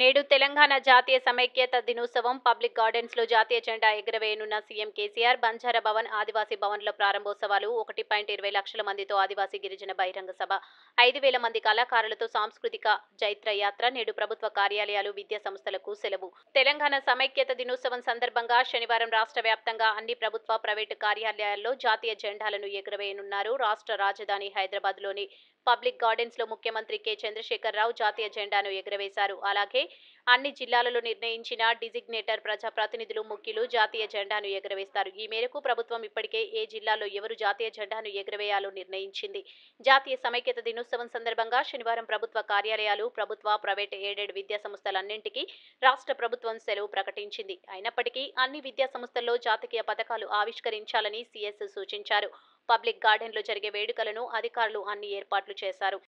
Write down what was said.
నేడు తెలంగాణ జాతీయ సమైక్యత దినోత్సవం పబ్లిక్ గార్డెన్స్ లో జాతీయ జెండా ఎగురవేయనున్న సీఎం కేసీఆర్ బంజారా భవన్ ఆదివాసీ భవన్ల ప్రారంభోత్సవాలు ఒకటి పాయింట్ ఇరవై లక్షల మందితో ఆదివాసీ గిరిజన బహిరంగ సభ ఐదు వేల మంది కళాకారులతో సాంస్కృతిక జైత్ర యాత్ర నేడు ప్రభుత్వ కార్యాలయాలు విద్యా సంస్థలకు సెలవు తెలంగాణ సమైక్యత దినోత్సవం సందర్భంగా శనివారం రాష్ట్ర వ్యాప్తంగా అన్ని ప్రభుత్వ ప్రైవేటు కార్యాలయాల్లో జాతీయ జెండాలను ఎగురవేయనున్నారు రాష్ట్ర రాజధాని హైదరాబాద్ లోని పబ్లిక్ గార్డెన్స్ లో ముఖ్యమంత్రి కె చంద్రశేఖరరావు జాతీయ జెండాను ఎగురవేశారు అలాగే అన్ని జిల్లాలలో నిర్ణయించిన డిజిగ్నేటర్ ప్రజాప్రతినిధులు ముఖ్యులు జాతీయ జెండాను ఎగురవేస్తారు ఈ మేరకు ప్రభుత్వం ఇప్పటికే ఏ జిల్లాలో ఎవరు జాతీయ జెండాను ఎగురవేయాలో నిర్ణయించింది జాతీయ సమైక్యత దినోత్సవం సందర్భంగా శనివారం ప్రభుత్వ కార్యాలయాలు ప్రభుత్వ ప్రైవేట్ ఎయిడెడ్ విద్యా సంస్థలన్నింటికీ రాష్ట్ర ప్రభుత్వం సెలవు ప్రకటించింది అయినప్పటికీ అన్ని విద్యా సంస్థల్లో జాతీయ పథకాలు ఆవిష్కరించాలని సీఎస్ సూచించారు పబ్లిక్ గార్డెన్లో జరిగే వేడుకలను అధికారులు అన్ని ఏర్పాట్లు చేశారు